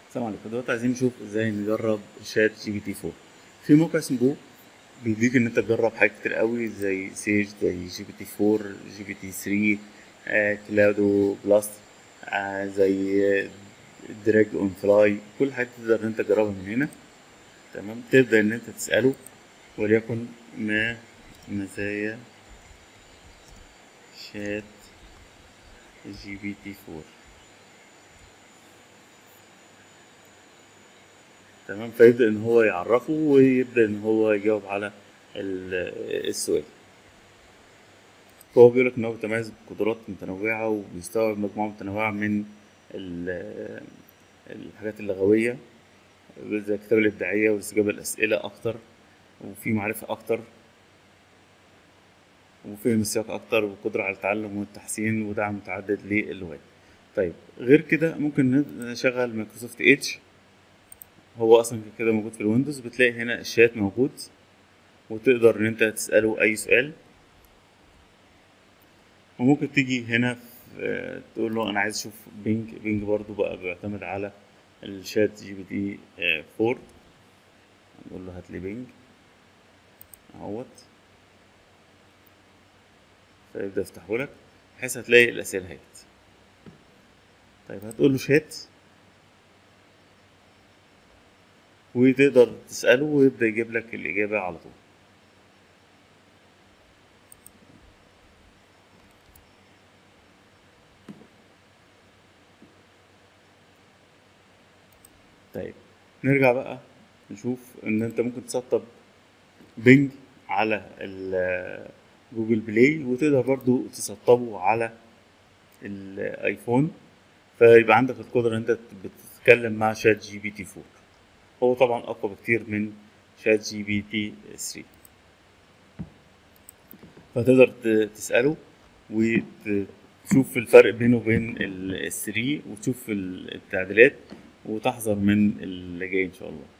السلام عليكم دلوقتي عايزين نشوف ازاي نجرب شات جي بي تي 4 في موقع اسمه جو بيديك ان انت تجرب حاجات كتير قوي زي سيج زي جي بي تي 4 جي بي تي 3 آه، كلاودو بلس آه، زي دراج اون فلاي كل الحاجات تقدر ان انت تجربها من هنا تمام تبدا ان انت تساله وليكن ما مزايا شات جي بي تي 4 تمام فيبدأ إن هو يعرفه ويبدأ إن هو يجاوب على ال- السؤال فهو بيقولك إن هو بيتميز بقدرات متنوعة وبيستوعب مجموعة متنوعة من ال- الحاجات اللغوية زي الكتابة الإبداعية والاستجابة للأسئلة أكتر وفي معرفة أكتر وفهم السياق أكتر وقدرة على التعلم والتحسين ودعم متعدد للغات طيب غير كده ممكن نشغل مايكروسوفت ايدج هو اصلا كده موجود في الويندوز بتلاقي هنا الشات موجود وتقدر ان انت تساله اي سؤال وممكن تيجي هنا في تقول له انا عايز اشوف بينج بينج برضو بقى بيعتمد على الشات جي بي تي 4 نقول له هات لي بينج اهوت فيبدا يفتحه لك بحيث هتلاقي الاسئله اهيت طيب هتقول له شات وتقدر تسأله ويبدأ يجيب لك الإجابة على طول طيب نرجع بقى نشوف ان انت ممكن تسطب بينج على ال- جوجل بلاي وتقدر برضو تسطبه على الايفون فيبقى عندك القدرة ان انت بتتكلم مع شات جي بي تي 4 هو طبعا اقوى بكتير من شات جي بي تي 3 فتقدر ت- تسأله وتشوف الفرق بينه وبين ال 3 وتشوف التعديلات وتحذر من اللي جاي ان شاء الله